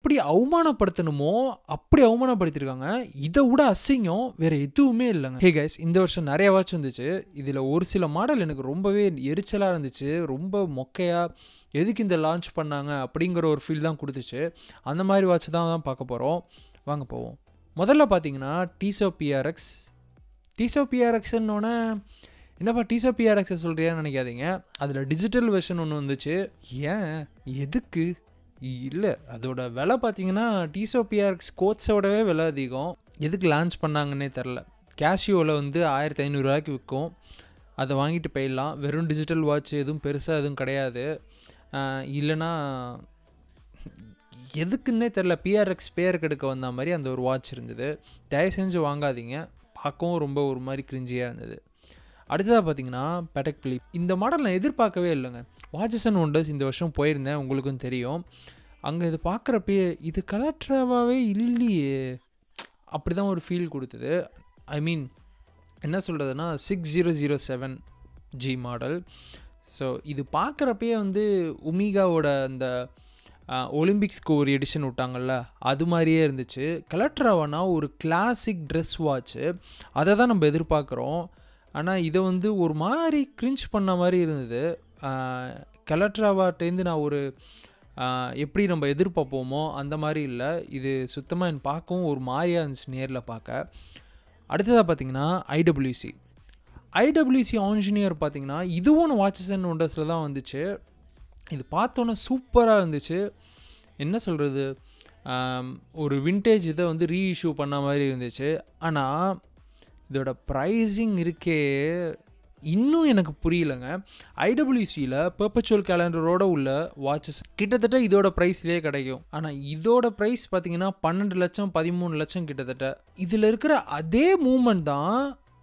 எப்படி அவமானப்படுத்தணுமோ அப்படி அவமானப்படுத்தியிருக்காங்க இதை விட அசிங்கம் வேற எதுவுமே இல்லைங்க ஹே கைஸ் இந்த வருஷம் நிறைய வாட்ச் வந்துச்சு இதில் ஒரு சில மாடல் எனக்கு ரொம்பவே எரிச்சலாக இருந்துச்சு ரொம்ப மொக்கையாக எதுக்கு இந்த லான்ச் பண்ணாங்க அப்படிங்கிற ஒரு ஃபீல் தான் கொடுத்துச்சு அந்த மாதிரி வாட்ச் தான் தான் பார்க்க போகிறோம் வாங்க போவோம் முதல்ல பார்த்தீங்கன்னா டீசோ பிஆர்எக்ஸ் டீசோ பிஆர்எக்ஸ்ன்னொன்னே என்னப்பா டீசோ பிஆர்எக்ஸை சொல்கிறியான்னு நினைக்காதீங்க அதில் டிஜிட்டல் வெர்ஷன் ஒன்று வந்துச்சு ஏன் எதுக்கு இல்லை அதோட விலை பார்த்தீங்கன்னா டீசோ பிஆர்எக்ஸ் கோட்ஸோடவே விலை அதிகம் எதுக்கு லான்ச் பண்ணாங்கன்னே தெரில கேஷியோவில் வந்து ஆயிரத்தி ஐநூறுரூவாய்க்கு விற்கும் அதை வாங்கிட்டு போயிடலாம் வெறும் டிஜிட்டல் வாட்ச் எதுவும் பெருசாக எதுவும் கிடையாது ஆஹ் இல்லைன்னா எதுக்குன்னே தெரில பிஆர்எக்ஸ் பேர் கெடுக்க வந்த மாதிரி அந்த ஒரு வாட்ச் இருந்தது தயவு செஞ்சு வாங்காதீங்க பார்க்கவும் ரொம்ப ஒரு மாதிரி கிரிஞ்சியாக இருந்தது அடுத்ததாக பார்த்தீங்கன்னா பெட்டக் பிலிப் இந்த மாடல் நான் எதிர்பார்க்கவே இல்லைங்க வாட்சஸ் அண்ட் ஒண்டர்ஸ் இந்த வருஷம் போயிருந்தேன் உங்களுக்கும் தெரியும் அங்கே இது பார்க்குறப்பயே இது கலட்ராவாகவே இல்லையே அப்படி தான் ஒரு ஃபீல் கொடுத்தது ஐ மீன் என்ன சொல்கிறதுனா six zero zero seven G model so இது பார்க்குறப்பயே வந்து உமிகாவோட அந்த ஒலிம்பிக்ஸ்க்கு ஒரு எடிஷன் விட்டாங்கல்ல அது மாதிரியே இருந்துச்சு கலட்ராவானா ஒரு கிளாசிக் ட்ரெஸ் வாட்ச்சு அதை தான் நம்ம எதிர்பார்க்குறோம் ஆனால் இதை வந்து ஒரு மாதிரி கிரிஞ்ச் பண்ண மாதிரி இருந்தது கலட்ராவாட்டேருந்து நான் ஒரு ஆஹ், எப்படி நம்ம எதிர்பார்ப்போமோ அந்த மாதிரி இல்லை இது சுத்தமாக எனக்கு பார்க்கவும் ஒரு மாதிரியாக இருந்துச்சு நேரில் பார்க்க அடுத்ததாக பார்த்தீங்கன்னா ஐடபிள்யூசி ஐடபிள்யூசி ஆன்ஜினியர் பார்த்தீங்கன்னா இதுவும் வாட்சஸ் அண்ட் ஒண்டர்ஸில் தான் வந்துச்சு இது பார்த்தோன்னே சூப்பராக இருந்துச்சு என்ன சொல்கிறது ஒரு விண்டேஜ் இதை வந்து ரீஇஷ்யூ பண்ண மாதிரி இருந்துச்சு ஆனால் இதோட ப்ரைஸிங் இருக்கே இன்னும் எனக்கு புரியலங்க ஐடபிள்யூசியில் பெர்பச்சுவல் கேலண்டரோட உள்ள வாட்சஸ் கிட்டத்தட்ட இதோட ப்ரைஸ்லேயே கிடைக்கும் ஆனால் இதோட ப்ரைஸ் பார்த்தீங்கன்னா பன்னெண்டு லட்சம் பதிமூணு லட்சம் கிட்டத்தட்ட இதில் இருக்கிற அதே மூமெண்ட் தான்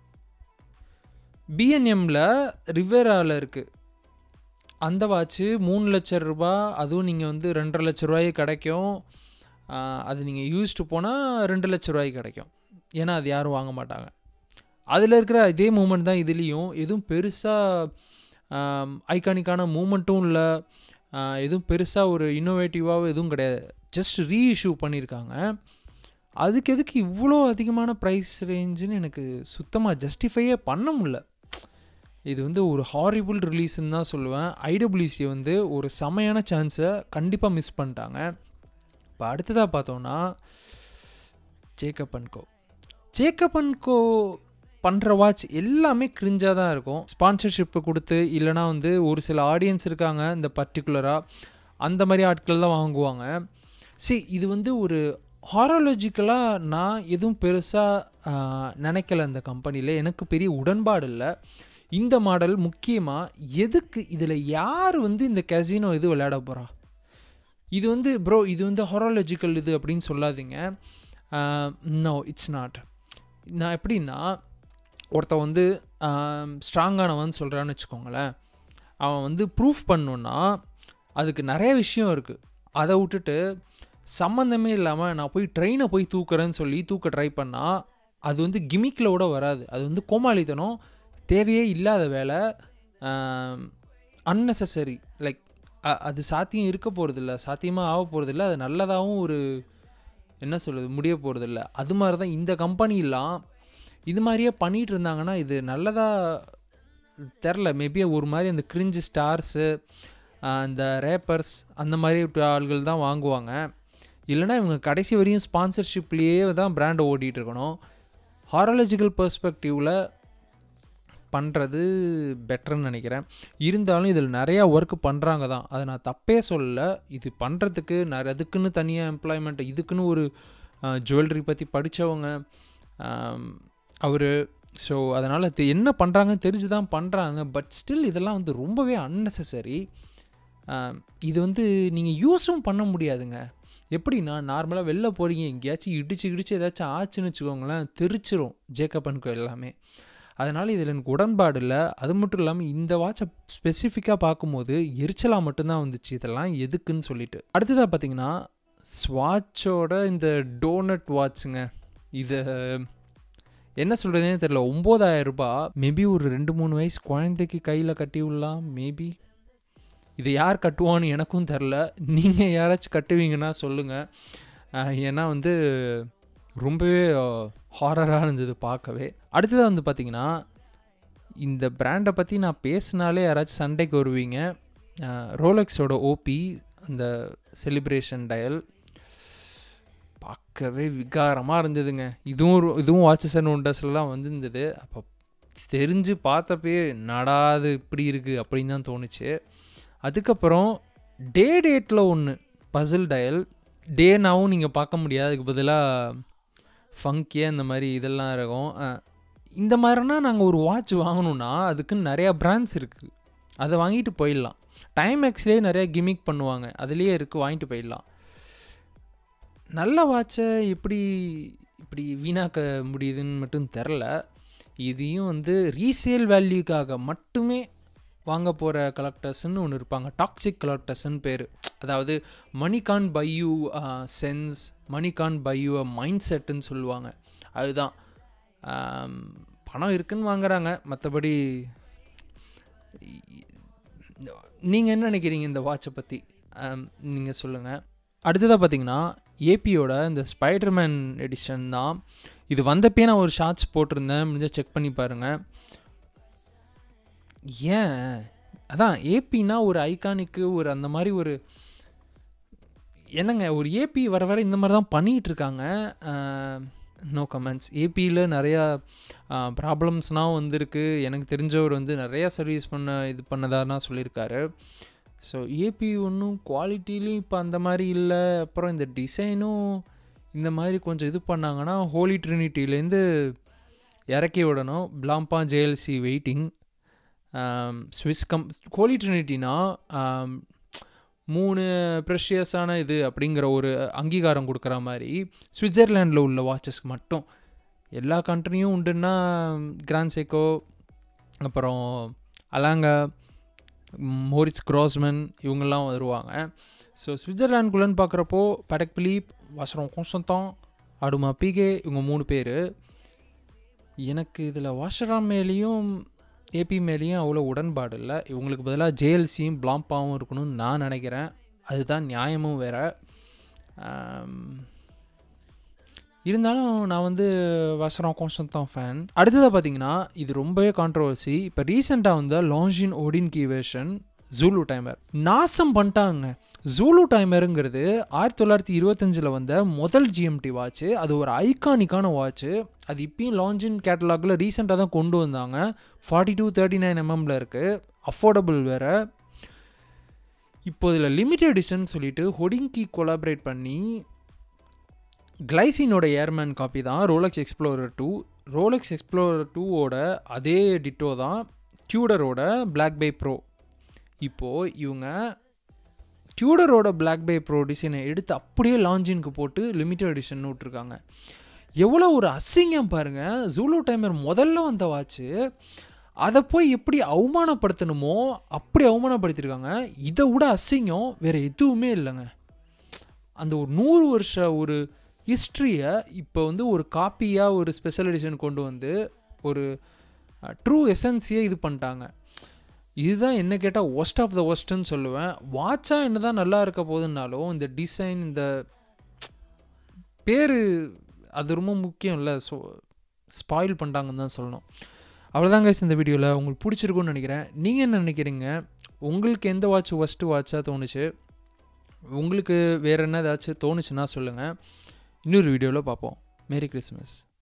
பிஎன்எம்மில் ரிவேராவில் இருக்குது அந்த வாட்ச்சு மூணு லட்ச ரூபா அதுவும் நீங்கள் வந்து ரெண்டரை லட்ச ரூபாய்க்கு கிடைக்கும் ஆஹ் அது நீங்கள் யூஸ்டு போனால் ரெண்டு லட்ச ரூபாய்க்கு கிடைக்கும் ஏன்னா அது யாரும் வாங்க மாட்டாங்க அதில் இருக்கிற இதே மூமெண்ட் தான் இதுலேயும் எதுவும் பெருசாக ஐகானிக்கான மூமெண்ட்டும் இல்லை ஆஹ் எதுவும் பெருசாக ஒரு இன்னோவேட்டிவாகவும் எதுவும் கிடையாது ஜஸ்ட் ரீஇஷ்யூ பண்ணியிருக்காங்க அதுக்கு எதுக்கு இவ்வளோ அதிகமான ப்ரைஸ் ரேஞ்சுன்னு எனக்கு சுத்தமாக ஜஸ்டிஃபையே பண்ண முடியல இது வந்து ஒரு ஹாரிபிள் ரிலீஸ்ன்னு தான் சொல்லுவேன் ஐடபிள்யூசி வந்து ஒரு செமையான சான்ஸை கண்டிப்பாக மிஸ் பண்ணிட்டாங்க இப்போ அடுத்ததாக பார்த்தோன்னா Jacob and Co Jacob and Co பண்ணுற வாட்ச் எல்லாமே கிரிஞ்சாக தான் இருக்கும் ஸ்பான்சர்ஷிப்பு கொடுத்து இல்லைனா வந்து ஒரு சில ஆடியன்ஸ் இருக்காங்க இந்த பர்டிகுலராக அந்த மாதிரி ஆட்கள் தான் வாங்குவாங்க சரி இது வந்து ஒரு ஹாரோலஜிக்கலாக நான் எதுவும் பெருசாக நினைக்கல இந்த கம்பெனியில் எனக்கு பெரிய உடன்பாடு இல்லை இந்த மாடல் முக்கியமாக எதுக்கு இதில் யார் வந்து இந்த கசினோ இது விளையாட போகிறா இது வந்து ப்ரோ இது வந்து ஹொராலஜிக்கல் இது அப்படின்னு சொல்லாதீங்க நோ இட்ஸ் நாட் நான் எப்படின்னா ஒருத்தன் வந்து ஸ்ட்ராங்கானவன் சொல்கிறான்னு வச்சுக்கோங்களேன் அவன் வந்து ப்ரூஃப் பண்ணணுன்னா அதுக்கு நிறைய விஷயம் இருக்குது அதை விட்டுட்டு சம்மந்தமே இல்லாமல் நான் போய் ட்ரெயினை போய் தூக்குறேன்னு சொல்லி தூக்க ட்ரை பண்ணால் அது வந்து கிமிக்கில் கூட வராது அது வந்து கோமாளித்தனம் தேவையே இல்லாத வேலை அன்னெசரி லைக் அது சாத்தியம் இருக்க போகிறதில்ல சாத்தியமாக ஆக போகிறதில்ல அது நல்லதாகவும் ஒரு என்ன சொல்கிறது முடிய போகிறதில்ல அது மாதிரி தான் இந்த கம்பெனிலாம் இது மாதிரியே பண்ணிகிட்டு இருந்தாங்கன்னா இது நல்லதாக தெரில மேபி ஒரு மாதிரி அந்த கிரிஞ்சு ஸ்டார்ஸு அந்த ரேப்பர்ஸ் அந்த மாதிரி ஆள்கள் தான் வாங்குவாங்க இல்லைனா இவங்க கடைசி வரையும் ஸ்பான்சர்ஷிப்லேயே தான் பிராண்டை ஓட்டிகிட்டு இருக்கணும் ஹாரலஜிக்கல் பெர்ஸ்பெக்டிவில் பண்ணுறது பெட்டர்னு நினைக்கிறேன் இருந்தாலும் இதில் நிறையா ஒர்க் பண்ணுறாங்க தான் அதை நான் தப்பே சொல்லலை இது பண்ணுறதுக்கு நிறைய அதுக்குன்னு தனியாக எம்ப்ளாய்மெண்ட் இதுக்குன்னு ஒரு ஜுவல்லரி பற்றி படித்தவங்க அவர் ஸோ அதனால் இது என்ன பண்ணுறாங்கன்னு தெரிஞ்சு தான் பண்ணுறாங்க பட் ஸ்டில் இதெல்லாம் வந்து ரொம்பவே அன்னெசரி இது வந்து நீங்கள் யூஸும் பண்ண முடியாதுங்க எப்படின்னா நார்மலாக வெளில போகிறீங்க எங்கேயாச்சும் இடிச்சு இடிச்சு ஏதாச்சும் ஆச்சுன்னு வச்சுக்கோங்களேன் தெரிச்சிரும் ஜேக்கப் அன்கோ எல்லாமே அதனால் இதில் எனக்கு உடன்பாடு இல்லை அது மட்டும் இல்லாமல் இந்த வாட்சை ஸ்பெசிஃபிக்காக பார்க்கும்போது எரிச்சலாக மட்டும்தான் வந்துச்சு இதெல்லாம் எதுக்குன்னு சொல்லிட்டு அடுத்ததாக பார்த்தீங்கன்னா ஸ்வாட்சோட இந்த டோனட் வாட்சுங்க இதை என்ன சொல்கிறதுனே தெரில ஒம்பதாயிரம் ரூபாய் மேபி ஒரு ரெண்டு மூணு வயசு குழந்தைக்கு கையில் கட்டி விடலாம் மேபி இதை யார் கட்டுவான்னு எனக்கும் தெரில நீங்கள் யாராச்சும் கட்டுவீங்கன்னா சொல்லுங்கள் ஏன்னா வந்து ரொம்பவே ஹாரராக இருந்தது பார்க்கவே அடுத்ததாக வந்து பார்த்திங்கன்னா இந்த பிராண்டை பற்றி நான் பேசினாலே யாராச்சும் சண்டைக்கு வருவீங்க ரோலெக்ஸோட ஓபி அந்த செலிப்ரேஷன் டயல் பார்க்கவே விகாரமாக இருந்ததுங்க இதுவும் ஒரு- இதுவும் வாட்சஸ் அண்ட் ஒண்டர்ஸ்லாம் வந்துருந்தது அப்போ தெரிஞ்சு பார்த்தப்பயே நடாது இப்படி இருக்குது அப்படின்னு தான் தோணுச்சு அதுக்கப்புறம் டே டேட்டில் ஒன்று பசில் டயல் டேனாவும் நீங்கள் பார்க்க முடியாது அதுக்கு பதிலாக ஃபங்கியாக இந்த மாதிரி இதெல்லாம் இருக்கும் அஹ், இந்த மாதிரினா நாங்கள் ஒரு வாட்ச் வாங்கணும்னா அதுக்குன்னு நிறையா பிராண்ட்ஸ் இருக்குது அதை வாங்கிட்டு போயிடலாம் டைம் எக்ஸ்லேயே நிறையா கிமிக் பண்ணுவாங்க அதுலேயே இருக்குது வாங்கிட்டு போயிடலாம் நல்ல வாட்சை எப்படி இப்படி வீணாக்க முடியுதுன்னு மட்டும் தெரில இதையும் வந்து ரீசேல் வேல்யூக்காக மட்டுமே வாங்க போகிற கலெக்டர்ஸ்னு ஒன்று இருப்பாங்க டாக்ஸிக் கலெக்டர்ஸ்னு பேர் அதாவது money can buy you sense money can buy you mind செட்டுன்னு சொல்லுவாங்க அதுதான் ஆம், பணம் இருக்குன்னு வாங்குறாங்க மற்றபடி நீங்கள் என்ன நினைக்கிறீங்க இந்த வாட்சை பற்றி நீங்கள் சொல்லுங்கள் அடுத்ததாக பார்த்தீங்கன்னா ஏபியோட இந்த ஸ்பைடர்மேன் எடிஷன் தான் இது வந்தப்பே நான் ஒரு ஷார்ட்ஸ் போட்டிருந்தேன் முடிஞ்சால் செக் பண்ணி பாருங்கள் ஏன் அதான் ஏபினா ஒரு ஐகானிக்கு ஒரு அந்த மாதிரி ஒரு என்னங்க ஒரு ஏபி வர வர இந்த மாதிரி தான் பண்ணிகிட்டு இருக்காங்க நோ கமெண்ட்ஸ் ஏபியில் நிறையா ப்ராப்ளம்ஸ்னால் வந்திருக்கு எனக்கு தெரிஞ்சவர் வந்து நிறையா சர்வீஸ் பண்ண இது பண்ணதானா சொல்லியிருக்காரு ஸோ ஏபி ஒன்றும் குவாலிட்டிலையும் இப்போ அந்த மாதிரி இல்லை அப்புறம் இந்த டிசைனும் இந்த மாதிரி கொஞ்சம் இது பண்ணாங்கன்னா ஹோலி ட்ரினிட்டிலேருந்து இறக்கி விடணும் பிளாம்பா ஜேஎல்சி வெயிட்டிங் ஸ்விஸ் கம் ஹோலி ட்ரினிட்டினா மூணு ப்ரெஷியஸான இது அப்படிங்கிற ஒரு அங்கீகாரம் கொடுக்குற மாதிரி சுவிட்சர்லாண்டில் உள்ள வாட்சஸ்க்கு மட்டும் எல்லா கண்ட்ரியும் உண்டுன்னா கிராண்ட் சேக்கோ அப்புறம் அலாங்க மோரிட்ஸ் கிராஸ்மன் இவங்கெல்லாம் வருவாங்க ஸோ சுவிட்சர்லாண்டுக்குள்ளேன்னு பார்க்குறப்போ படக் பிலீப் வாசரம் கோசந்தான் அடுமா பிகே இவங்க மூணு பேர் எனக்கு இதில் வாஷராம் மேலேயும் ஏபி மேலேயும் அவ்வளோ உடன்பாடு இல்லை இவங்களுக்கு பதிலாக ஜேஎல்சியும் பிளாம்பாவும் இருக்கணும்னு நான் நினைக்கிறேன் அதுதான் நியாயமும் வேற ஆம், இருந்தாலும் நான் வந்து வசரம் கான்ஸ்டன்ட் ஃபேன் அடுத்ததாக பார்த்தீங்கன்னா இது ரொம்பவே கான்ட்ரவர்சி இப்போ ரீசெண்டாக வந்த லான்ஜின் ஓடின் கீ வேர்ஷன் ஜூலு டைமர் நாசம் பண்ணிட்டாங்க ஜூலு டைமருங்கிறது ஆயிரத்தி தொள்ளாயிரத்தி இருபத்தஞ்சில் வந்த முதல் ஜிஎம்டி வாட்ச்சு அது ஒரு ஐகானிக்கான வாட்ச்சு அது இப்பயும் லான்ஜின் கேட்டலாகில் ரீசெண்டாக தான் கொண்டு வந்தாங்க ஃபார்ட்டி டூ தேர்ட்டி நைன் எம்எம்ல இருக்குது அஃபோர்டபுள் வேறு இப்போ இதில் லிமிடெட் எடிஷன் சொல்லிட்டு ஹொடிங்கி கொலாபரேட் பண்ணி கிளைசினோட ஏர்மேன் காப்பி தான் Rolex Explorer two Rolex Explorer டூவோட அதே டிட்டோ தான் டியூடரோட பிளாக் பை ப்ரோ இப்போது இவங்க டியூடரோட பிளாக் பை ப்ரோ டிசைனை எடுத்து அப்படியே லான்ஜினுக்கு போட்டு லிமிடெட் எடிஷன் விட்ருக்காங்க எவ்வளோ ஒரு அசிங்கம் பாருங்கள் ஜூலோ டைமர் முதல்ல வந்த வாட்ச்சு அதை போய் எப்படி அவமானப்படுத்தணுமோ அப்படி அவமானப்படுத்தியிருக்காங்க இதை விட அசிங்கம் வேறு எதுவுமே இல்லைங்க அந்த ஒரு நூறு வருஷ ஒரு ஹிஸ்ட்ரியை இப்போ வந்து ஒரு காப்பியாக ஒரு ஸ்பெஷல் எடிஷன் கொண்டு வந்து ஒரு ட்ரூ எசன்ஸியே இது பண்ணிட்டாங்க இதுதான் என்ன கேட்டால் ஒஸ்ட் ஆஃப் த ஒஸ்ட்டுன்னு சொல்லுவேன் வாட்சா என்ன தான் நல்லா இருக்க போகுதுன்னாலும் இந்த டிசைன் இந்த பேர் அது ரொம்ப முக்கியம் இல்லை ஸோ ஸ்பாயில் பண்ணிட்டாங்கன்னு தான் சொல்லணும் அவ்வளோதான் கைஸ் இந்த வீடியோவில் உங்களுக்கு பிடிச்சிருக்குன்னு நினைக்கிறேன் நீங்கள் என்ன நினைக்கிறீங்க உங்களுக்கு எந்த வாட்ச் ஃபஸ்ட்டு வாட்சாக தோணுச்சு உங்களுக்கு வேறு என்ன ஏதாச்சும் தோணுச்சுன்னா சொல்லுங்கள் இன்னொரு வீடியோவில் பார்ப்போம் மேரி கிறிஸ்மஸ்